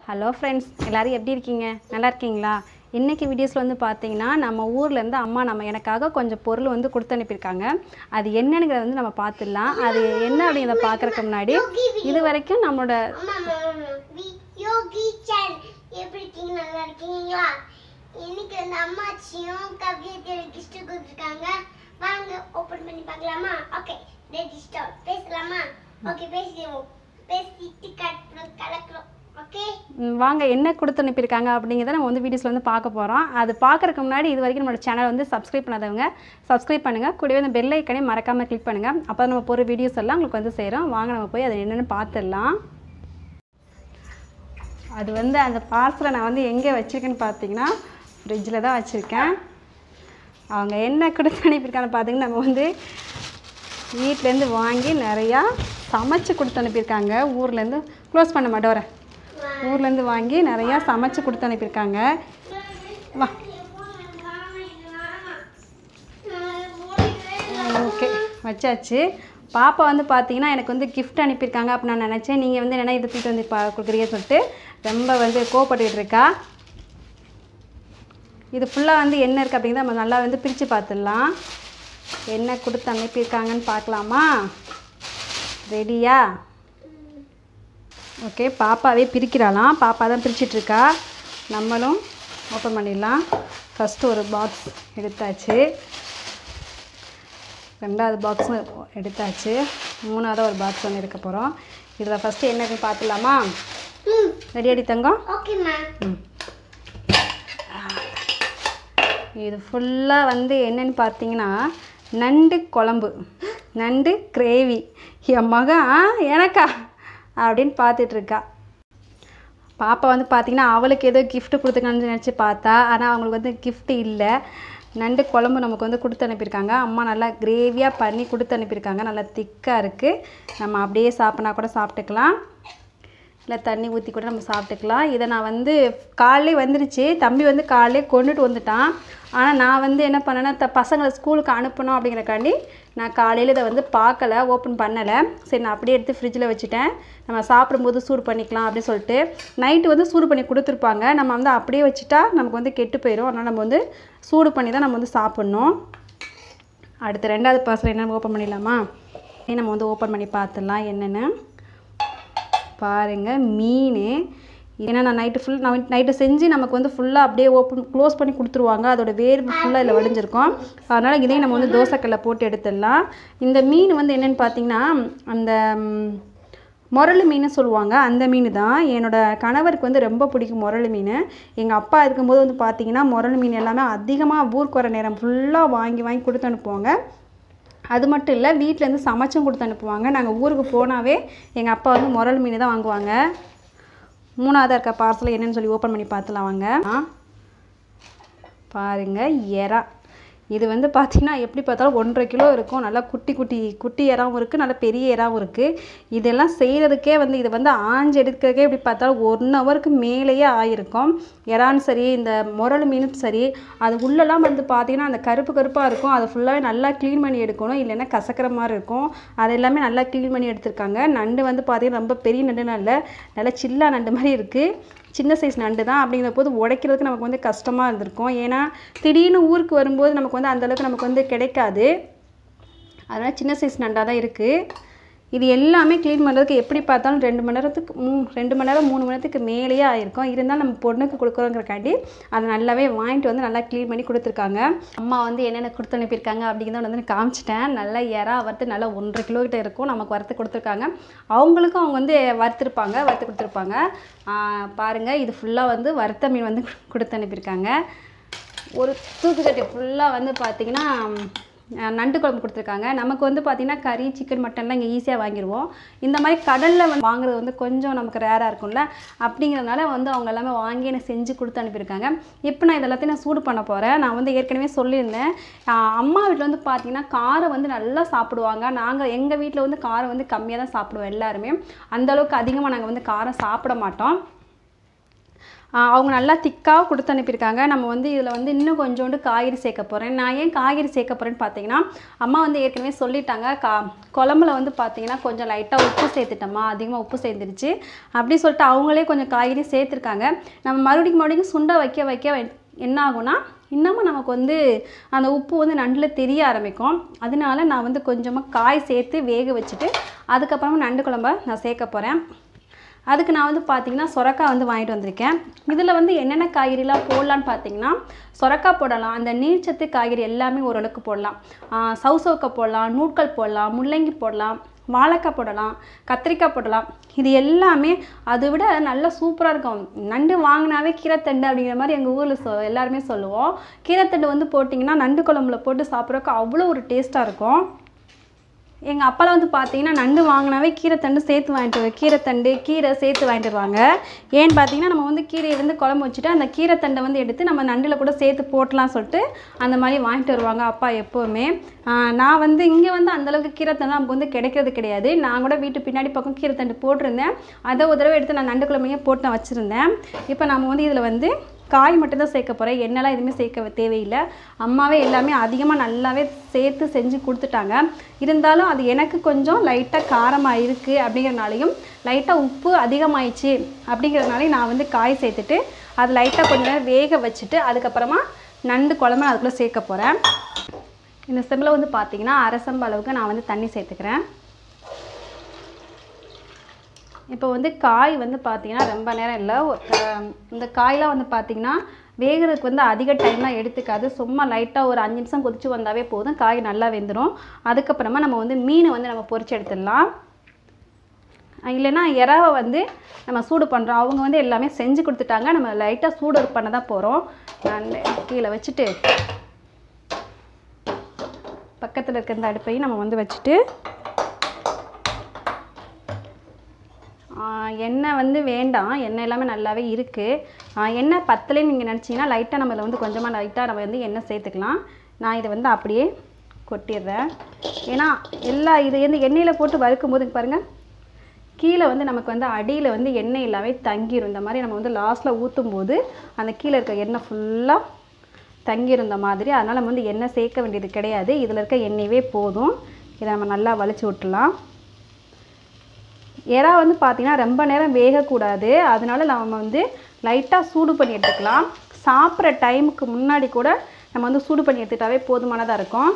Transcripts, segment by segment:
Hello friends எல்லோரும் எப்படி இருக்கீங்க நல்லா இருக்கீங்களா இன்றைக்கி வீடியோஸில் வந்து பார்த்தீங்கன்னா நம்ம ஊர்லேருந்து அம்மா நம்ம எனக்காக கொஞ்சம் பொருள் வந்து கொடுத்து அனுப்பியிருக்காங்க அது என்னங்கிறத வந்து நம்ம பார்த்துடலாம் அது என்ன அப்படிங்கிறத பார்க்குறதுக்கு முன்னாடி இது வரைக்கும் நம்மளோட அம்மா யோகி சேனல் எப்படி இருக்கீங்க நல்லா இருக்கீங்களா இன்னைக்கு வந்து அம்மாச்சியும் கவியத்தையும் கிஃப்ட் கொடுத்துருக்காங்க வாங்க ஓபன் பண்ணி பார்க்கலாமா ஓகே ரெடி ஸ்டார்ட் பேசலாமா ஓகே பேசிடுவோம் பேசிட்டு கட் கலக்குறோம் ஓகே ம், வாங்க என்ன கொடுத்து அனுப்பியிருக்காங்க அப்படிங்கிறத நம்ம வந்து வீடியோஸில் வந்து பார்க்க போகிறோம் அது பார்க்குறதுக்கு முன்னாடி இது வரைக்கும் நம்மளோட சேனல் வந்து சப்ஸ்கிரைப் பண்ணாதவங்க சப்ஸ்கிரைப் பண்ணுங்கள் கூடவே இந்த பெல் ஐக்கனே மறக்காமல் கிளிக் பண்ணுங்கள் அப்போ தான் நம்ம போகிற வீடியோஸ் எல்லாம் உங்களுக்கு வந்து சேரும் வாங்க நம்ம போய் அது என்னென்னு பார்த்துடலாம் அது வந்து அந்த பார்சலை நான் வந்து எங்கே வச்சுருக்கேன்னு பார்த்தீங்கன்னா ஃப்ரிட்ஜில் தான் வச்சுருக்கேன் அவங்க என்ன கொடுத்து அனுப்பியிருக்காங்கன்னு பார்த்தீங்கன்னா நம்ம வந்து வீட்டிலேருந்து வாங்கி நிறையா சமைச்சு கொடுத்து அனுப்பியிருக்காங்க ஊர்லேருந்து க்ளோஸ் பண்ண மாட்டோம் வரேன் ஊர்லேருந்து வாங்கி நிறையா சமைச்சு கொடுத்து அனுப்பியிருக்காங்க வா ஓகே வச்சாச்சு பாப்பா வந்து பார்த்தீங்கன்னா எனக்கு வந்து gift அனுப்பியிருக்காங்க அப்படின்னு நான் நினச்சேன் நீங்கள் வந்து என்ன இதை தூக்கிட்டு வந்து பா கொடுக்குறீங்க சொல்லிட்டு ரொம்ப வந்து கோவப்பட்டுக்கிட்டு இருக்கா இது ஃபுல்லாக வந்து என்ன இருக்குது அப்படிங்கிறத நம்ம நல்லா வந்து பிரித்து பார்த்துடலாம் என்ன கொடுத்து அனுப்பியிருக்காங்கன்னு பார்க்கலாமா ரெடியா ஓகே பாப்பாவே பிரிக்கிறாளாம் பாப்பா தான் பிரிச்சிட்டு இருக்கா நம்மளும் ஓப்பன் பண்ணிடலாம் ஃபஸ்ட்டு ஒரு பாக்ஸ் எடுத்தாச்சு ரெண்டாவது பாக்ஸும் எடுத்தாச்சு மூணாவது ஒரு பாக்ஸ் ஒன்று எடுக்க போகிறோம் இதில் ஃபஸ்ட்டு என்ன இருக்குன்னு பார்த்துலாமா ம் ரெடியாடி தங்கம் ஓகேம்மா ம் இது ஃபுல்லாக வந்து என்னன்னு பார்த்தீங்கன்னா நண்டு குழம்பு நண்டு கிரேவி என் மகன் "ஆ, எனக்கா அப்படின்னு பார்த்துட்டு இருக்கா பாப்பா வந்து பார்த்தீங்கன்னா அவளுக்கு ஏதோ gift கொடுத்துருக்கான்னு நினச்சி பார்த்தா ஆனால் அவங்களுக்கு வந்து gift இல்லை நண்டு குழம்பு நமக்கு வந்து கொடுத்து அனுப்பியிருக்காங்க அம்மா நல்லா கிரேவியாக பண்ணி கொடுத்து அனுப்பியிருக்காங்க நல்லா திக்காக இருக்குது நம்ம அப்படியே சாப்பிட்னா கூட சாப்பிட்டுக்கலாம் இல்லை தண்ணி ஊற்றி கூட நம்ம சாப்பிட்டுக்கலாம் இதை நான் வந்து காலையிலே வந்துருச்சு தம்பி வந்து காலையிலே கொண்டுட்டு வந்துட்டான் ஆனால் நான் வந்து என்ன பண்ணேன்னா த பசங்களை ஸ்கூலுக்கு அனுப்பணும் அப்படிங்கிறக்காண்டி நான் காலையில் இதை வந்து பார்க்கல ஓப்பன் பண்ணலை சரி நான் அப்படியே எடுத்து ஃப்ரிட்ஜில் வச்சுட்டேன் நம்ம சாப்பிடும்போது சூடு பண்ணிக்கலாம் அப்படின்னு சொல்லிட்டு நைட்டு வந்து சூடு பண்ணி கொடுத்துருப்பாங்க நம்ம வந்து அப்படியே வச்சுட்டா நமக்கு வந்து கெட்டு போயிடும் அதனால் நம்ம வந்து சூடு பண்ணி தான் நம்ம வந்து சாப்பிட்ணும் அடுத்து ரெண்டாவது பார்சல் என்ன ஓப்பன் பண்ணிடலாமா இதை நம்ம வந்து ஓப்பன் பண்ணி பார்த்துடலாம் என்னென்னு பாருங்கள் மீன் ஏன்னா நான் நைட்டு ஃபுல் நான் நைட்டு செஞ்சு நமக்கு வந்து ஃபுல்லாக அப்படியே ஓப்பன் க்ளோஸ் பண்ணி கொடுத்துருவாங்க அதோட வேர்வு ஃபுல்லாக இதில் வடிஞ்சிருக்கும் அதனால் இதையும் நம்ம வந்து தோசைக்கல்ல போட்டு எடுத்துடலாம் இந்த மீன் வந்து என்னென்னு பார்த்தீங்கன்னா அந்த ம், முரளி மீன் சொல்லுவாங்க அந்த மீன் தான் என்னோட கணவருக்கு வந்து ரொம்ப பிடிக்கும் முரளி மீன் எங்கள் அப்பா இருக்கும்போது வந்து பார்த்தீங்கன்னா முரளி மீன் எல்லாமே அதிகமாக ஊருக்கு வர நேரம் ஃபுல்லாக வாங்கி வாங்கி கொடுத்து அனுப்புவாங்க அது மட்டும் இல்லை வீட்டிலேருந்து சமைச்சும் கொடுத்து அனுப்புவாங்க நாங்கள் ஊருக்கு போனாவே எங்கள் அப்பா வந்து முரல் மீன் தான் வாங்குவாங்க மூணாவதாக இருக்க பார்சல் என்னன்னு சொல்லி ஓப்பன் பண்ணி பார்த்துலாம் வாங்க ஆ பாருங்க எறா இது வந்து பார்த்தீங்கன்னா எப்படி பார்த்தாலும் ஒன்றரை கிலோ இருக்கும் நல்லா குட்டி குட்டி குட்டி எறாவும் இருக்குது நல்லா பெரிய எறாவும் இருக்குது இதெல்லாம் செய்கிறதுக்கே வந்து இது வந்து ஆஞ்சு எடுக்கிறதுக்கே எப்படி பார்த்தாலும் ஒன் ஹவருக்கு மேலேயே ஆயிருக்கும் எறான்னு சரி இந்த முரல் மீனும் சரி அது உள்ளெல்லாம் வந்து பார்த்தீங்கன்னா அந்த கருப்பு கருப்பாக இருக்கும் அதை ஃபுல்லாகவே நல்லா க்ளீன் பண்ணி எடுக்கணும் இல்லைன்னா கசக்கிற மாதிரி இருக்கும் அது எல்லாமே நல்லா க்ளீன் பண்ணி எடுத்திருக்காங்க நண்டு வந்து பார்த்தீங்கன்னா ரொம்ப பெரிய நண்டுலாம் இல்லை நல்லா சில்லா நண்டு மாதிரி இருக்குது சின்ன சைஸ் நண்டு தான் அப்படிங்கிற போது உடைக்கிறதுக்கு நமக்கு வந்து கஷ்டமாக இருந்திருக்கும் ஏன்னா திடீர்னு ஊருக்கு வரும்போது நமக்கு வந்து அந்தளவுக்கு நமக்கு வந்து கிடைக்காது அதனால் சின்ன சைஸ் நண்டாக தான் இருக்குது இது எல்லாமே க்ளீன் பண்ணுறதுக்கு எப்படி பார்த்தாலும் ரெண்டு மணி நேரத்துக்கு மூ ரெண்டு மணி நேரம் மூணு மணி நேரத்துக்கு மேலேயே ஆயிருக்கும் இருந்தாலும் நம்ம பொண்ணுக்கு கொடுக்குறோங்கிறக்காண்டி அதை நல்லாவே வாங்கிட்டு வந்து நல்லா க்ளீன் பண்ணி கொடுத்துருக்காங்க அம்மா வந்து என்னென்ன கொடுத்து அனுப்பியிருக்காங்க அப்படிங்கிறத வந்து நான் காமிச்சிட்டேன் நல்லா இறா வறுத்து நல்லா ஒன்றரை கிலோ கிட்ட இருக்கும் நமக்கு வறுத்து கொடுத்துருக்காங்க அவங்களுக்கும் அவங்க வந்து வறுத்துருப்பாங்க வறுத்து கொடுத்துருப்பாங்க ஆஹ் பாருங்க இது ஃபுல்லாக வந்து வறுத்த மீன் வந்து கொடுத்து அனுப்பியிருக்காங்க ஒரு தூக்குச்சட்டி ஃபுல்லாக வந்து பார்த்தீங்கன்னா அஹ், நண்டு குழம்பு கொடுத்துருக்காங்க நமக்கு வந்து பார்த்திங்கன்னா கறி சிக்கன் மட்டன்லாம் இங்கே ஈஸியாக வாங்கிடுவோம் இந்த மாதிரி கடலில் வந்து வாங்குறது வந்து கொஞ்சம் நமக்கு ரேராக இருக்கும்ல அப்படிங்கிறதுனால வந்து அவங்க எல்லாமே வாங்கி எனக்கு செஞ்சு கொடுத்து அனுப்பியிருக்காங்க இப்போ நான் இதெல்லாத்தையும் நான் சூடு பண்ண போகிறேன் நான் வந்து ஏற்கனவே சொல்லியிருந்தேன் அஹ், அம்மா வீட்டில் வந்து பார்த்திங்கன்னா காரம் வந்து நல்லா சாப்பிடுவாங்க நாங்கள் எங்கள் வீட்டில் வந்து காரம் வந்து கம்மியாக தான் சாப்பிடுவோம் எல்லாருமே அந்த அளவுக்கு அதிகமாக நாங்கள் வந்து காரம் சாப்பிட மாட்டோம் ஆஹ் அவங்க நல்லா திக்காக கொடுத்து அனுப்பியிருக்காங்க நம்ம வந்து இதில் வந்து இன்னும் கொஞ்சோண்டு காய்கறி சேர்க்க போகிறேன் நான் ஏன் காய்கறி சேர்க்க போகிறேன்னு பார்த்தீங்கன்னா அம்மா வந்து ஏற்கனவே சொல்லிட்டாங்க கா குழம்புல வந்து பார்த்தீங்கன்னா கொஞ்சம் லைட்டாக உப்பு சேர்த்துட்டோமா அதிகமாக உப்பு சேர்ந்துருச்சு அப்படி சொல்லிட்டு அவங்களே கொஞ்சம் காய்கறி சேர்த்துருக்காங்க நம்ம மறுபடியும் மறுபடியும் சுண்டை வைக்க வைக்க வை- என்ன ஆகும்னா இன்னமும் நமக்கு வந்து அந்த உப்பு வந்து நண்டில் தெரிய ஆரம்பிக்கும் அதனால நான் வந்து கொஞ்சமாக காய் சேர்த்து வேக வச்சுட்டு அதுக்கப்புறமா நண்டு குழம்ப நான் சேர்க்க போகிறேன் அதுக்கு நான் வந்து பார்த்தீங்கன்னா சொரக்காய் வந்து வாங்கிட்டு வந்திருக்கேன் இதில் வந்து என்னென்ன காய்கறிலாம் போடலான்னு பார்த்தீங்கன்னா சொரக்காய் போடலாம் அந்த நீர்ச்சத்து காய்கறி எல்லாமே ஓரளவுக்கு போடலாம் ஆஹ் சவுசவுக்காய் போடலாம் நூட்கள் போடலாம் முள்ளங்கி போடலாம் வாழைக்காய் போடலாம் கத்திரிக்காய் போடலாம் இது எல்லாமே அதை விட நல்லா சூப்பராக இருக்கும் நண்டு வாங்கினாவே கீரைத்தண்டு அப்படிங்கிற மாதிரி எங்கள் ஊரில் சொ எல்லாருமே சொல்லுவோம் கீரைத்தண்டு வந்து போட்டிங்கன்னா நண்டு குழம்புல போட்டு சாப்பிட்றதுக்கு அவ்வளோ ஒரு டேஸ்ட்டாக இருக்கும் எங்கள் அப்பாலாம் வந்து பார்த்தீங்கன்னா நண்டு வாங்கினாவே கீரைத்தண்டு சேர்த்து வாங்கிட்டு வரு- கீரைத்தண்டு கீரை சேர்த்து வாங்கிட்டு வருவாங்க ஏன்னு பார்த்தீங்கன்னா நம்ம வந்து கீரையை வந்து குழம்பு வச்சுட்டு அந்த கீரைத்தண்டை வந்து எடுத்து நம்ம நண்டில் கூட சேர்த்து போட்டலாம் சொல்லிட்டு அந்த மாதிரி வாங்கிட்டு வருவாங்க அப்பா எப்போவுமே ஆஹ் நான் வந்து இங்கே வந்து அந்தளவுக்கு கீரைத்தண்டு நமக்கு வந்து கிடைக்கிறது கிடையாது நான் கூட வீட்டு பின்னாடி பக்கம் கீரைத்தண்டு போட்டிருந்தேன் அதை ஒரு தடவை எடுத்து நான் நண்டு குழம்பையே போட்டு நான் வச்சுருந்தேன் இப்போ நம்ம வந்து இதில் வந்து காய் மட்டும்தான் சேர்க்க போகிறேன் எண்ணெய்லாம் எதுவுமே சேர்க்க தேவையில்லை அம்மாவே எல்லாமே அதிகமாக நல்லாவே சேர்த்து செஞ்சு கொடுத்துட்டாங்க இருந்தாலும் அது எனக்கு கொஞ்சம் லைட்டாக காரமாக இருக்குது அப்படிங்கிறனாலையும் லைட்டாக உப்பு அதிகமாயிடுச்சு அப்படிங்கிறதுனாலையும் நான் வந்து காய் சேர்த்துட்டு அது லைட்டாக கொஞ்ச நேரம் வேக வச்சுட்டு அதுக்கப்புறமா நண்டு குழம்பு நான் அதுக்குள்ளே சேர்க்க போகிறேன் இந்த செம்பில் வந்து பார்த்தீங்கன்னா அரை செம்பு அளவுக்கு நான் வந்து தண்ணி சேர்த்துக்கிறேன் இப்போ வந்து காய் வந்து பார்த்தீங்கன்னா ரொம்ப நேரம் இல்லை இந்த காயெலாம் வந்து பார்த்தீங்கன்னா வேகிறதுக்கு வந்து அதிக டைம்லாம் எடுத்துக்காது சும்மா லைட்டாக ஒரு அஞ்சு நிமிஷம் கொதிச்சு வந்தாவே போதும் காய் நல்லா வெந்துடும் அதுக்கப்புறமா நம்ம வந்து மீனை வந்து நம்ம பொரிச்சு எடுத்துடலாம் அஹ் இல்லைன்னா இறாவை வந்து நம்ம சூடு பண்ணுறோம் அவங்க வந்து எல்லாமே செஞ்சு கொடுத்துட்டாங்க நம்ம லைட்டாக சூடு பண்ண தான் போகிறோம் நான் கீழே வச்சுட்டு பக்கத்தில் இருக்க இந்த அடுப்பையும் நம்ம வந்து வச்சுட்டு ஆஹ் எண்ணெய் வந்து வேண்டாம் எண்ணெய் எல்லாமே நல்லாவே இருக்குது எண்ணெய் பத்தலைன்னு நீங்கள் நினச்சிங்கன்னா லைட்டாக நம்ம இதில் வந்து கொஞ்சமாக லைட்டாக நம்ம வந்து எண்ணெய் சேர்த்துக்கலாம் நான் இதை வந்து அப்படியே கொட்டிடுறேன் ஏன்னா எல்லா இது வந்து எண்ணெயில் போட்டு வறுக்கும் போது பாருங்கள் கீழே வந்து நமக்கு வந்து அடியில் வந்து எண்ணெய் எல்லாமே தங்கிரும் இந்த மாதிரி நம்ம வந்து லாஸ்ட்டில் ஊற்றும் போது அந்த கீழே இருக்க எண்ணெய் ஃபுல்லாக தங்கிரும் இந்த மாதிரி அதனால் நம்ம வந்து எண்ணெய் சேர்க்க வேண்டியது கிடையாது இதில் இருக்க எண்ணெயவே போதும் இதை நம்ம நல்லா வலிச்சு விட்டுலாம் எறா வந்து பார்த்தீங்கன்னா ரொம்ப நேரம் வேகக்கூடாது அதனால நம்ம வந்து லைட்டாக சூடு பண்ணி எடுத்துக்கலாம் சாப்பிட்ற டைமுக்கு முன்னாடி கூட நம்ம வந்து சூடு பண்ணி எடுத்துக்கிட்டாவே போதுமானதாக இருக்கும்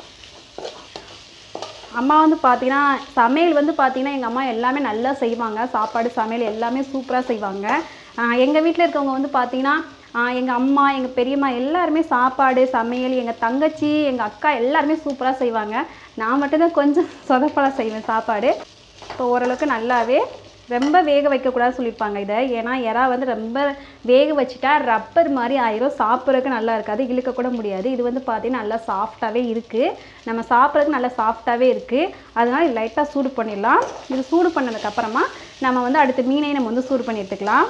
அம்மா வந்து பார்த்தீங்கன்னா சமையல் வந்து பார்த்தீங்கன்னா எங்கள் அம்மா எல்லாமே நல்லா செய்வாங்க சாப்பாடு சமையல் எல்லாமே சூப்பராக செய்வாங்க எங்கள் வீட்டில் இருக்கவங்க வந்து பார்த்தீங்கன்னா எங்கள் அம்மா எங்கள் பெரியம்மா எல்லாருமே சாப்பாடு சமையல் எங்கள் தங்கச்சி எங்கள் அக்கா எல்லாருமே சூப்பராக செய்வாங்க நான் மட்டும்தான் கொஞ்சம் சொதப்பலாக செய்வேன் சாப்பாடு இப்போ ஓரளவுக்கு நல்லாவே ரொம்ப வேக வைக்கக்கூடாதுன்னு சொல்லியிருப்பாங்க இதை ஏன்னா எறா வந்து ரொம்ப வேக வச்சுட்டா ரப்பர் மாதிரி ஆயிரும் சாப்பிட்றதுக்கு நல்லா இருக்காது இழுக்க கூட முடியாது இது வந்து பார்த்தீங்கன்னா நல்லா சாஃப்டாகவே இருக்குது நம்ம சாப்பிட்றதுக்கு நல்லா சாஃப்டாகவே இருக்குது அதனால் இது லைட்டாக சூடு பண்ணிடலாம் இது சூடு பண்ணதுக்கப்புறமா நம்ம வந்து அடுத்த மீனையும் நம்ம வந்து சூடு பண்ணி எடுத்துக்கலாம்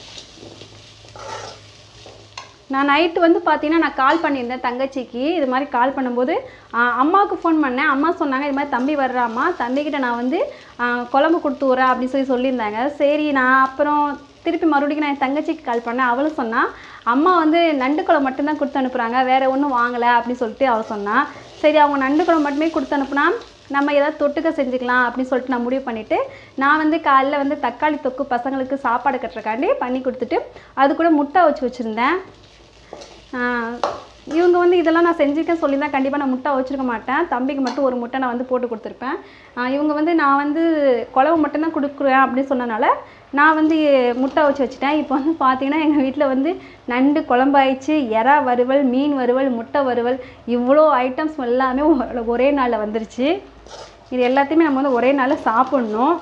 நான் நைட்டு வந்து பார்த்தீங்கன்னா நான் கால் பண்ணியிருந்தேன் தங்கச்சிக்கு இது மாதிரி கால் பண்ணும்போது ஆ, அம்மாவுக்கு ஃபோன் பண்ணேன் அம்மா சொன்னாங்க இது மாதிரி தம்பி வர்றாம்மா தம்பிக்கிட்ட நான் வந்து ஆ, குழம்பு கொடுத்து வரேன் அப்படின்னு சொல்லி சொல்லியிருந்தாங்க சரி நான் அப்புறம் திருப்பி மறுபடியும் நான் என் தங்கச்சிக்கு கால் பண்ணேன் அவளும் சொன்னா அம்மா வந்து நண்டு குழம்பு மட்டும்தான் கொடுத்து அனுப்புகிறாங்க வேறு ஒன்றும் வாங்கலை அப்படின்னு சொல்லிட்டு அவள் சொன்னா சரி அவங்க நண்டு குழம்பு மட்டுமே கொடுத்து அனுப்புனா நம்ம ஏதாவது தொட்டுக்க செஞ்சுக்கலாம் அப்படின்னு சொல்லிட்டு நான் முடிவு பண்ணிவிட்டு நான் வந்து காலைல வந்து தக்காளி தொக்கு பசங்களுக்கு சாப்பாடு கட்டுறக்காண்டி பண்ணி கொடுத்துட்டு அது கூட முட்டை வச்சு வச்சுருந்தேன் ஆஹ் இவங்க வந்து இதெல்லாம் நான் செஞ்சுக்க சொல்லியிருந்தா கண்டிப்பாக நான் முட்டை வச்சுருக்க மாட்டேன் தம்பிக்கு மட்டும் ஒரு முட்டை நான் வந்து போட்டு கொடுத்துருப்பேன் ஆஹ் இவங்க வந்து நான் வந்து குழம்பு மட்டும்தான் கொடுக்குறேன் அப்படின்னு சொன்னனால நான் வந்து முட்டை வச்சு வச்சுட்டேன் இப்போ வந்து பார்த்தீங்கன்னா எங்கள் வீட்டில் வந்து நண்டு குழம்பாயிடுச்சு எறா வறுவல் மீன் வறுவல் முட்டை வறுவல் இவ்வளோ ஐட்டம்ஸ் எல்லாமே ஒ- ஒரே நாளில் வந்துருச்சு இது எல்லாத்தையுமே நம்ம வந்து ஒரே நாளில் சாப்பிட்ணும்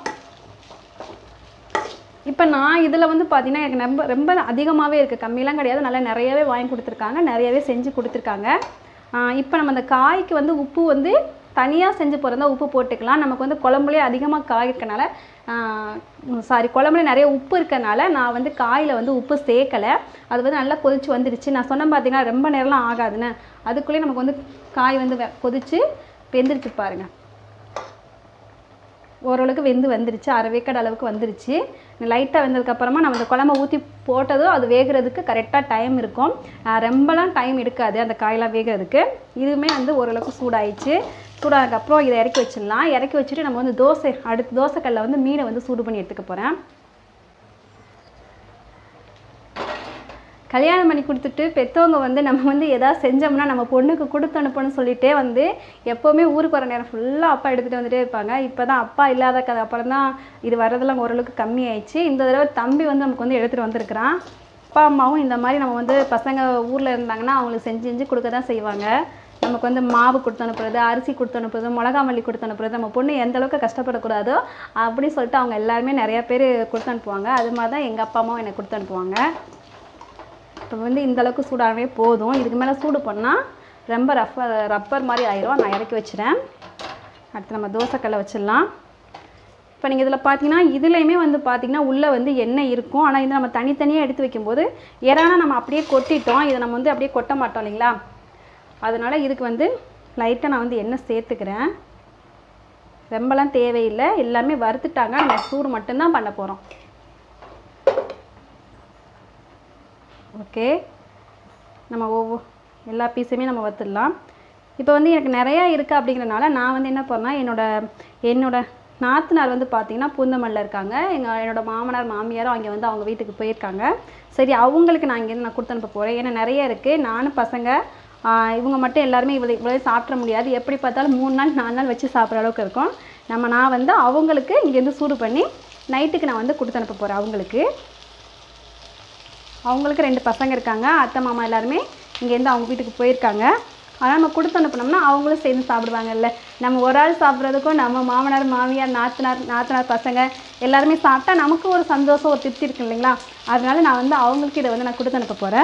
இப்போ நான் இதில் வந்து பார்த்தீங்கன்னா எனக்கு ரொம்ப ரொம்ப அதிகமாகவே இருக்குது கம்மியெல்லாம் கிடையாது நல்லா நிறையவே வாங்கி கொடுத்துருக்காங்க நிறையவே செஞ்சு கொடுத்துருக்காங்க இப்போ நம்ம அந்த காய்க்கு வந்து உப்பு வந்து தனியாக செஞ்சு போகிறதா உப்பு போட்டுக்கலாம் நமக்கு வந்து குழம்புலேயே அதிகமாக காய் இருக்கனால சாரி குழம்புல நிறைய உப்பு இருக்கனால நான் வந்து காயில் வந்து உப்பு சேர்க்கலை அது வந்து நல்லா கொதிச்சு வந்துடுச்சு நான் சொன்னேன் பார்த்தீங்கன்னா ரொம்ப நேரம்லாம் ஆகாதுன்னு அதுக்குள்ளேயே நமக்கு வந்து காய் வந்து வெ- கொதிச்சு வெந்துருச்சு பாருங்கள் ஓரளவுக்கு வெந்து வந்துருச்சு அரை வேக்காடு அளவுக்கு வந்துருச்சு லைட்டாக வெந்ததுக்கப்புறமா நம்ம இந்த குழம்ப ஊற்றி போட்டதும் அது வேகிறதுக்கு கரெக்டாக டைம் இருக்கும் ஆஹ் ரொம்பலாம் டைம் எடுக்காது அந்த காயெல்லாம் வேகிறதுக்கு இதுவுமே வந்து ஓரளவுக்கு சூடாயிடுச்சு சூடானதுக்கப்புறம் இதை இறக்கி வச்சிடலாம் இறக்கி வச்சுட்டு நம்ம வந்து தோசை அடுத்து தோசைக்கல்ல வந்து மீனை வந்து சூடு பண்ணி எடுத்துக்க போகிறேன் கல்யாணம் பண்ணி கொடுத்துட்டு பெற்றவங்க வந்து நம்ம வந்து எதாவது செஞ்சோம்னா நம்ம பொண்ணுக்கு கொடுத்து அனுப்பணும்னு சொல்லிட்டே வந்து எப்போவுமே ஊருக்கு வர நேரம் ஃபுல்லாக அப்பா எடுத்துகிட்டு வந்துட்டே இருப்பாங்க இப்போ தான் அப்பா இல்லாத கதை அப்புறம் தான் இது வரதெல்லாம் ஓரளவுக்கு கம்மி ஆயிடுச்சு இந்த தடவை தம்பி வந்து நமக்கு வந்து எடுத்துகிட்டு வந்திருக்கிறான் அப்பா அம்மாவும் இந்த மாதிரி நம்ம வந்து பசங்க ஊரில் இருந்தாங்கன்னா அவங்களுக்கு செஞ்சு செஞ்சு கொடுக்க தான் செய்வாங்க நமக்கு வந்து மாவு கொடுத்து அனுப்புறது அரிசி கொடுத்து அனுப்புறது மிளகா மல்லி கொடுத்து அனுப்புறது நம்ம பொண்ணு எந்த அளவுக்கு கஷ்டப்படக்கூடாதோ அப்படின்னு சொல்லிட்டு அவங்க எல்லாருமே நிறைய பேர் கொடுத்து அனுப்புவாங்க அது மாதிரி தான் எங்கள் அப்பா அம்மாவும் எனக்கு கொடுத்து அனுப்புவாங்க இப்போ வந்து இந்த அளவுக்கு சூடாகவே போதும் இதுக்கு மேலே சூடு பண்ணால் ரொம்ப ரஃபர் ரப்பர் மாதிரி ஆயிரும் நான் இறக்கி வச்சிட்டேன் அடுத்து நம்ம தோசைக்கல்லை வச்சிடலாம் இப்போ நீங்கள் இதில் பார்த்தீங்கன்னா இதுலேயுமே வந்து பார்த்தீங்கன்னா உள்ளே வந்து எண்ணெய் இருக்கும் ஆனால் இது நம்ம தனித்தனியாக எடுத்து வைக்கும்போது இறானா நம்ம அப்படியே கொட்டிட்டோம் இதை நம்ம வந்து அப்படியே கொட்ட மாட்டோம் இல்லைங்களா அதனால் இதுக்கு வந்து லைட்டாக நான் வந்து எண்ணெய் சேர்த்துக்கிறேன் ரொம்பலாம் தேவையில்லை எல்லாமே வறுத்துட்டாங்க நம்ம சூடு மட்டும்தான் பண்ண போகிறோம் ஓகே நம்ம ஒவ்வொ எல்லா பீஸுமே நம்ம வறுத்துடலாம் இப்போ வந்து எனக்கு நிறையா இருக்குது அப்படிங்கிறனால நான் வந்து என்ன பண்ணேன் என்னோட என்னோட நாத்தனார் வந்து பார்த்தீங்கன்னா பூந்தமல்லில் இருக்காங்க எங்கள் என்னோட மாமனார் மாமியாரும் அங்கே வந்து அவங்க வீட்டுக்கு போயிருக்காங்க சரி அவங்களுக்கு நான் இங்கேருந்து நான் கொடுத்து அனுப்ப போகிறேன் ஏன்னா நிறைய இருக்குது நானும் பசங்க ஆஹ் இவங்க மட்டும் எல்லாருமே இவ்வளோ இவ்வளோ சாப்பிட முடியாது எப்படி பார்த்தாலும் மூணு நாள் நாலு நாள் வச்சு சாப்பிட்ற அளவுக்கு இருக்கும் நம்ம நான் வந்து அவங்களுக்கு இங்கேருந்து சூடு பண்ணி நைட்டுக்கு நான் வந்து கொடுத்து அனுப்ப போகிறேன் அவங்களுக்கு அவங்களுக்கு ரெண்டு பசங்க இருக்காங்க அத்தை மாமா எல்லாருமே இங்கேருந்து அவங்க வீட்டுக்கு போயிருக்காங்க ஆனால் நம்ம கொடுத்து அனுப்புனோம்னா அவங்களும் சேர்ந்து சாப்பிடுவாங்கல்ல நம்ம ஒரு ஆள் சாப்பிட்றதுக்கும் நம்ம மாமனார் மாமியார் நாத்தனார் நாத்தனார் பசங்க எல்லாருமே சாப்பிட்டா நமக்கு ஒரு சந்தோஷம் ஒரு திருப்தி இருக்கு இல்லைங்களா அதனால நான் வந்து அவங்களுக்கு இதை வந்து நான் கொடுத்து அனுப்ப போகிறேன்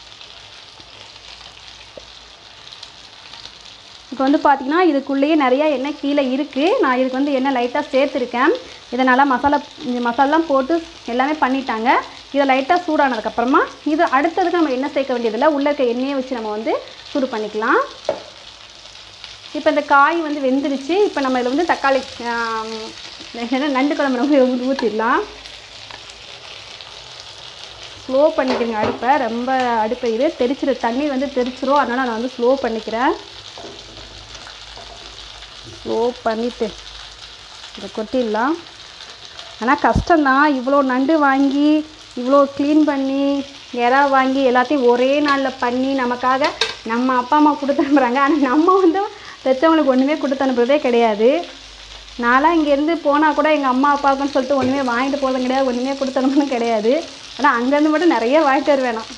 இப்போ வந்து பார்த்தீங்கன்னா இதுக்குள்ளேயே நிறையா எண்ணெய் கீழே இருக்குது நான் இதுக்கு வந்து எண்ணெய் லைட்டாக சேர்த்துருக்கேன் இதை நல்லா மசாலா இந்த மசாலாலாம் போட்டு எல்லாமே பண்ணிட்டாங்க இதை லைட்டாக சூடானதுக்கப்புறமா இது அடுத்ததுக்கு நம்ம எண்ணெய் சேர்க்க வேண்டியதில்லை உள்ளே இருக்க எண்ணெயை வச்சு நம்ம வந்து சூடு பண்ணிக்கலாம் இப்போ இந்த காய் வந்து வெந்துடுச்சு இப்போ நம்ம இதில் வந்து தக்காளி ஆம், என்ன நண்டு குழம்பு நம்ம ஊ- ஊற்றிடலாம் ஸ்லோ பண்ணிக்கிறேங்க அடுப்பை ரொம்ப அடுப்பை இது தெரிச்சிரு தண்ணி வந்து தெரிச்சிரும் அதனால் நான் வந்து ஸ்லோ பண்ணிக்கிறேன் ஸ்லோ பண்ணிவிட்டு இதை கொட்டிடலாம் ஆனால் கஷ்டம்தான் இவ்வளோ நண்டு வாங்கி இவ்வளோ க்ளீன் பண்ணி இறா வாங்கி எல்லாத்தையும் ஒரே நாளில் பண்ணி நமக்காக நம்ம அப்பா அம்மா கொடுத்து அனுப்புகிறாங்க ஆனால் நம்ம வந்து பெற்றவங்களுக்கு ஒன்றுமே கொடுத்து அனுப்புறதே கிடையாது நான்லாம் இங்கேருந்து போனால் கூட எங்கள் அம்மா அப்பாவுக்குன்னு சொல்லிட்டு ஒன்றுமே வாங்கிட்டு போகிறதும் கிடையாது ஒன்றுமே கொடுத்து அனுப்பணும் கிடையாது ஆனால் அங்கேருந்து மட்டும் நிறைய வாங்கிட்டு வருவேன் நான்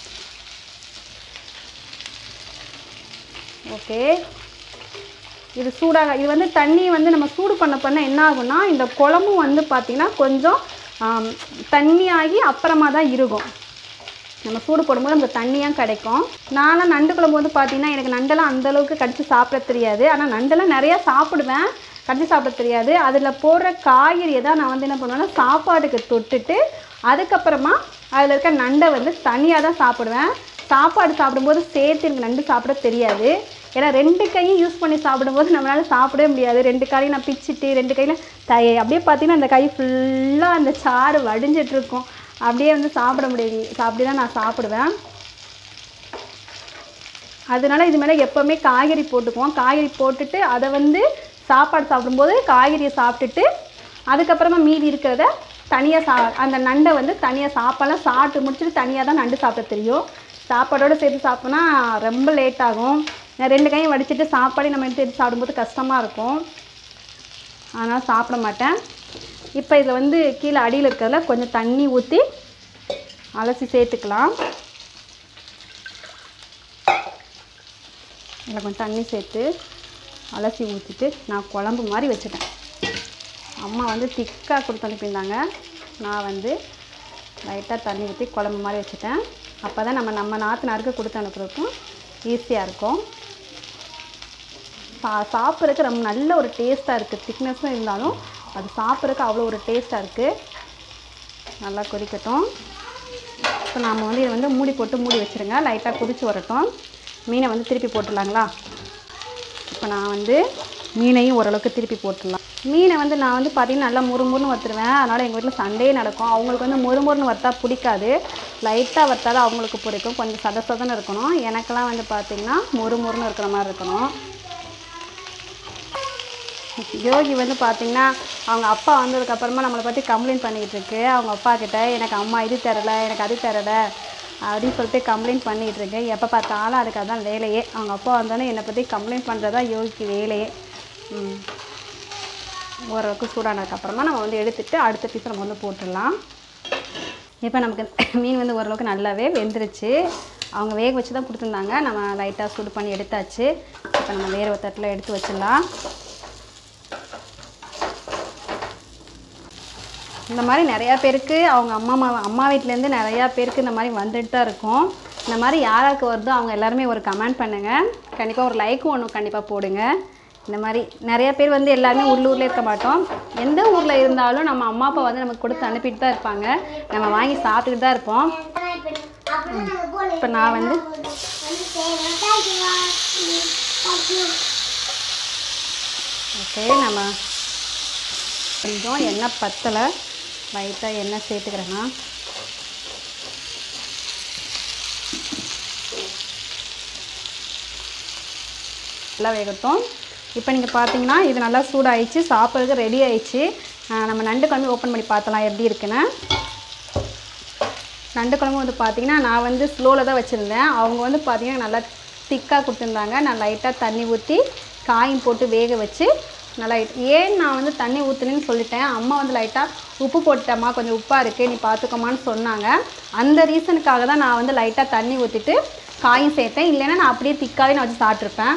ஓகே இது சூடாக இது வந்து தண்ணி வந்து நம்ம சூடு பண்ண பண்ண என்ன ஆகும்னா இந்த குழம்பும் வந்து பார்த்திங்கன்னா கொஞ்சம் ஆம், தண்ணியாகி அப்புறமா தான் இருக்கும் நம்ம சூடு போடும்போது நமக்கு தண்ணியாக கிடைக்கும் நான்லாம் நண்டு குழம்பு வந்து பார்த்தீங்கன்னா எனக்கு நண்டெல்லாம் அந்த அளவுக்கு கடிச்சு சாப்பிட தெரியாது ஆனால் நண்டெல்லாம் நிறையா சாப்பிடுவேன் கடிச்சு சாப்பிட தெரியாது அதில் போடுற காய்கறியை தான் நான் வந்து என்ன பண்ணுவேன்னா சாப்பாடுக்கு தொட்டுட்டு அதுக்கப்புறமா அதில் இருக்க நண்டை வந்து தனியாக தான் சாப்பிடுவேன் சாப்பாடு சாப்பிடும்போது சேர்த்து எனக்கு நண்டு சாப்பிட தெரியாது ஏன்னா ரெண்டு கையும் யூஸ் பண்ணி சாப்பிடும்போது நம்மளால சாப்பிடவே முடியாது ரெண்டு காலையும் நான் பிச்சுட்டு ரெண்டு கையில் தைய அப்படியே பார்த்தீங்கன்னா அந்த கை ஃபுல்லாக அந்த சாறு வடிஞ்சிட்டு இருக்கும் அப்படியே வந்து சாப்பிட முடியாது அப்படி தான் நான் சாப்பிடுவேன் அதனால இது மேலே எப்போவுமே காய்கறி போட்டுக்குவோம் காய்கறி போட்டுட்டு அதை வந்து சாப்பாடு சாப்பிடும்போது காய்கறியை சாப்பிட்டுட்டு அதுக்கப்புறமா மீதி இருக்கிறத தனியாக சா அந்த நண்டை வந்து தனியாக சாப்பாடெல்லாம் சாப்பிட்டு முடிச்சுட்டு தனியாக தான் நண்டு சாப்பிட தெரியும் சாப்பாடோடு சேர்த்து சாப்பிட்டோன்னா ரொம்ப லேட் ஆகும் நான் ரெண்டு கையும் வடிச்சிட்டு சாப்பாடே நம்ம எடுத்து எடுத்து சாப்பிடும்போது கஷ்டமாக இருக்கும் அதனால் சாப்பிட மாட்டேன் இப்போ இதில் வந்து கீழே அடியில் இருக்கிறதுல கொஞ்சம் தண்ணி ஊற்றி அலசி சேர்த்துக்கலாம் இதில் கொஞ்சம் தண்ணி சேர்த்து அலசி ஊற்றிட்டு நான் குழம்பு மாதிரி வச்சுட்டேன் அம்மா வந்து திக்காக கொடுத்து அனுப்பியிருந்தாங்க நான் வந்து லைட்டாக தண்ணி ஊற்றி குழம்பு மாதிரி வச்சுட்டேன் அப்போ தான் நம்ம நம்ம நாத்தனாருக்கு கொடுத்து அனுப்புறதுக்கும் ஈஸியாக இருக்கும் சா சாப்பிட்றதுக்கு ரொம்ப நல்ல ஒரு டேஸ்ட்டாக இருக்குது திக்னஸும் இருந்தாலும் அது சாப்பிட்றதுக்கு அவ்வளோ ஒரு டேஸ்ட்டாக இருக்குது நல்லா கொதிக்கட்டும் இப்போ நாம் வந்து இதை வந்து மூடி போட்டு மூடி வச்சுருங்க லைட்டாக கொதிச்சு வரட்டும் மீனை வந்து திருப்பி போட்டுடலாங்களா இப்போ நான் வந்து மீனையும் ஓரளவுக்கு திருப்பி போட்டுடலாம் மீனை வந்து நான் வந்து பார்த்தீங்கன்னா நல்லா முறுமுறுன்னு வறுத்துருவேன் அதனால் எங்கள் வீட்டில் சண்டே நடக்கும் அவங்களுக்கு வந்து முறுமுறுன்னு வறுத்தா பிடிக்காது லைட்டாக வறுத்தா தான் அவங்களுக்கு பிடிக்கும் கொஞ்சம் சத சதன்னு இருக்கணும் எனக்கெல்லாம் வந்து பார்த்திங்கன்னா முறுமுறுன்னு இருக்கிற மாதிரி இருக்கணும் யோகி வந்து பார்த்தீங்கன்னா அவங்க அப்பா வந்ததுக்கப்புறமா நம்மளை பற்றி கம்ப்ளைண்ட் பண்ணிக்கிட்டு இருக்கு அவங்க அப்பா கிட்ட எனக்கு அம்மா இது தரலை எனக்கு அது தரலை அப்படின்னு சொல்லிட்டு கம்ப்ளைண்ட் பண்ணிகிட்டு இருக்கு எப்போ பார்த்தாலும் அதுக்கு அதான் வேலையே அவங்க அப்பா வந்தோடனே என்னை பற்றி கம்ப்ளைண்ட் பண்ணுறது தான் யோகிக்கு வேலையே ம். ஓரளவுக்கு சூடானதுக்கப்புறமா நம்ம வந்து எடுத்துட்டு அடுத்த பீஸ் நம்ம வந்து போட்டுடலாம் இப்போ நமக்கு மீன் வந்து ஓரளவுக்கு நல்லாவே வெந்துருச்சு அவங்க வேக வச்சு தான் கொடுத்துருந்தாங்க நம்ம லைட்டாக சூடு பண்ணி எடுத்தாச்சு இப்போ நம்ம வேறு ஒரு தட்டில் எடுத்து வச்சிடலாம் இந்த மாதிரி நிறையா பேருக்கு அவங்க அம்மா அம்மா அம்மா வீட்டிலேருந்து நிறையா பேருக்கு இந்த மாதிரி வந்துட்டு தான் இருக்கும் இந்த மாதிரி யாராருக்கு வருதோ அவங்க எல்லாருமே ஒரு கமெண்ட் பண்ணுங்கள் கண்டிப்பாக ஒரு லைக்கும் ஒன்று கண்டிப்பாக போடுங்க இந்த மாதிரி நிறைய பேர் வந்து எல்லாருமே உள்ளூரில் இருக்க மாட்டோம் எந்த ஊரில் இருந்தாலும் நம்ம அம்மா அப்பா வந்து நமக்கு கொடுத்து அனுப்பிட்டு தான் இருப்பாங்க நம்ம வாங்கி சாப்பிட்டுக்கிட்டு தான் இருப்போம் அப்புறம் நம்ம போல இப்போ நான் வந்து வந்து செய்யணும் தேங்க்யூ தேங்க்யூ ஓகே நம்ம கொஞ்சம் எண்ணெய் பத்தலை லைட்டாக எண்ணெய் சேர்த்துக்கிறேன்னா நல்லா வேகட்டும் இப்போ நீங்கள் பார்த்தீங்கன்னா இது நல்லா சூடாயிடுச்சு சாப்பிட்றதுக்கு ரெடி ஆயிடுச்சு ஆஹ் நம்ம நண்டு குழம்பு ஓப்பன் பண்ணி பார்த்தலாம் எப்படி இருக்குன்னு நண்டு குழம்பு வந்து பார்த்தீங்கன்னா நான் வந்து ஸ்லோவில் தான் வச்சுருந்தேன் அவங்க வந்து பார்த்தீங்கன்னா நல்லா திக்காக கொடுத்துருந்தாங்க நான் லைட்டாக தண்ணி ஊற்றி காயும் போட்டு வேக வச்சு நல்லா இட்- ஏன் நான் வந்து தண்ணி ஊற்றுனேன்னு சொல்லிட்டேன் அம்மா வந்து லைட்டாக உப்பு போட்டுட்டம்மா கொஞ்சம் உப்பாக இருக்குது நீ பார்த்துக்கோமான்னு சொன்னாங்க அந்த ரீசனுக்காக தான் நான் வந்து லைட்டாக தண்ணி ஊற்றிட்டு காயும் சேர்த்தேன் இல்லைன்னா நான் அப்படியே திக்காவே நான் வச்சு சாப்பிட்ருப்பேன்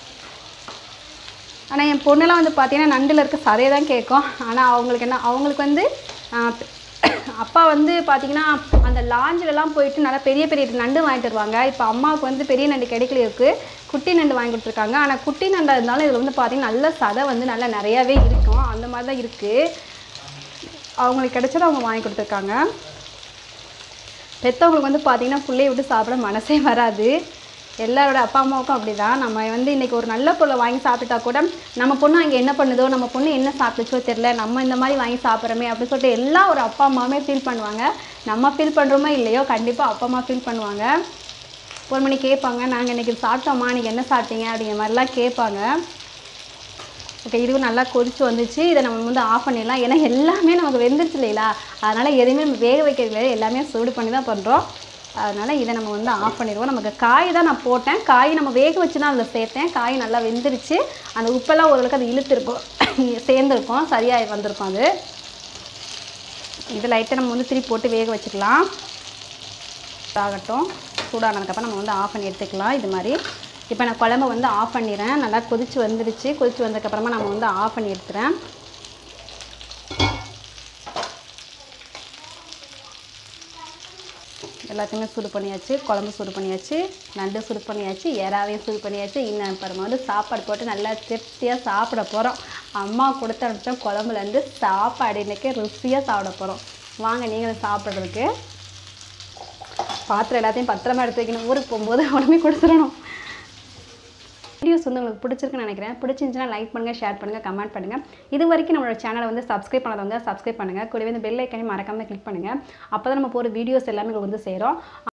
ஆனால் என் பொண்ணெல்லாம் வந்து பார்த்தீங்கன்னா நண்டில் இருக்க சதையை தான் கேட்கும் ஆனால் அவங்களுக்கு என்ன அவங்களுக்கு வந்து ஆஹ், அப்பா வந்து பார்த்தீங்கன்னா அந்த லாஞ்சிலலாம் போயிட்டு நல்லா பெரிய பெரிய நண்டு வாங்கிட்டு வருவாங்க இப்போ அம்மாவுக்கு வந்து பெரிய நண்டு கிடைக்கல இருக்கு குட்டி நண்டு வாங்கி கொடுத்துருக்காங்க ஆனால் குட்டி நண்டாக இருந்தாலும் இதில் வந்து பார்த்தீங்கன்னா நல்ல சதை வந்து நல்லா நிறையாவே இருக்கும் அந்த மாதிரி தான் இருக்குது அவங்களுக்கு கிடைச்சதை அவங்க வாங்கி கொடுத்துருக்காங்க பெற்றவங்களுக்கு வந்து பார்த்தீங்கன்னா பிள்ளைய விட்டு சாப்பிட மனசே வராது எல்லாரோட அப்பா அம்மாவுக்கும் அப்படி தான் நம்ம வந்து இன்றைக்கி ஒரு நல்ல பொருளை வாங்கி சாப்பிட்டுட்டா கூட நம்ம பொண்ணு அங்கே என்ன பண்ணுதோ நம்ம பொண்ணு என்ன சாப்பிட்டுச்சோ தெரில நம்ம இந்த மாதிரி வாங்கி சாப்பிட்றோமே அப்படின்னு சொல்லிட்டு எல்லா ஒரு அப்பா அம்மாவுமே ஃபீல் பண்ணுவாங்க நம்ம ஃபீல் பண்ணுறோமோ இல்லையோ கண்டிப்பாக அப்பா அம்மா ஃபீல் பண்ணுவாங்க ஒரு மணி கேட்பாங்க நாங்கள் இன்றைக்கி சாப்பிட்டோம்மா நீங்கள் என்ன சாப்பிட்டீங்க அப்படிங்கிற மாதிரிலாம் கேட்பாங்க ஓகே இதுவும் நல்லா கொதிச்சு வந்துச்சு இதை நம்ம வந்து ஆஃப் பண்ணிடலாம் ஏன்னா எல்லாமே நமக்கு வெந்துருச்சு இல்லைங்களா அதனால் எதுவுமே நம்ம வேக வைக்கிறது இல்லை எல்லாமே சூடு பண்ணி தான் பண்ணுறோம் அதனால் இதை நம்ம வந்து ஆஃப் பண்ணிடுவோம் நமக்கு காய் தான் நான் போட்டேன் காய் நம்ம வேக வச்சு தான் அதில் சேர்த்தேன் காய் நல்லா வெந்துருச்சு அந்த உப்பெல்லாம் ஓரளவுக்கு அது இழுத்துருக்கும் சேர்ந்துருக்கும் சரியாக வந்திருக்கும் அது இது லைட்டாக நம்ம வந்து திருப்பி போட்டு வேக வச்சுக்கலாம் ஆகட்டும் சூடானதுக்கப்புறம் நம்ம வந்து ஆஃப் பண்ணி எடுத்துக்கலாம் இது மாதிரி இப்போ நான் குழம்ப வந்து ஆஃப் பண்ணிடுறேன் நல்லா கொதிச்சு வந்துருச்சு கொதிச்சு வந்ததுக்கப்புறமா நம்ம வந்து ஆஃப் பண்ணி எடுத்துறேன் எல்லாத்தையுமே சூடு பண்ணியாச்சு குழம்பு சூடு பண்ணியாச்சு நண்டு சூடு பண்ணியாச்சு எறாவையும் சூடு பண்ணியாச்சு இன்னும் அப்புறமா வந்து சாப்பாடு போட்டு நல்லா திருப்தியாக சாப்பிட போகிறோம் அம்மா கொடுத்து அனுப்பிச்ச குழம்புலேருந்து சாப்பாடு இன்றைக்கி ருசியாக சாப்பிட போகிறோம் வாங்க நீங்களும் சாப்பிட்றதுக்கு பாத்திரம் எல்லாத்தையும் பத்திரமா எடுத்து வைக்கணும் ஊருக்கு போகும்போது உடனே கொடுத்துடணும் வீடியோஸ் வந்து உங்களுக்கு பிடிச்சிருக்குன்னு நினைக்கிறேன் பிடிச்சிருந்துச்சுன்னா லைக் பண்ணுங்கள் ஷேர் பண்ணுங்கள் கமெண்ட் பண்ணுங்கள் இது வரைக்கும் நம்மளோட சேனலை வந்து சப்ஸ்கிரைப் பண்ணாதவங்க சப்ஸ்கிரைப் பண்ணுங்கள் கூடவே இந்த பெல் ஐக்கனையும் மறக்காமல் கிளிக் பண்ணுங்கள் அப்போ தான் நம்ம போகிற வீடியோஸ் எல்லாமே உங்களுக்கு வந்து சேரும்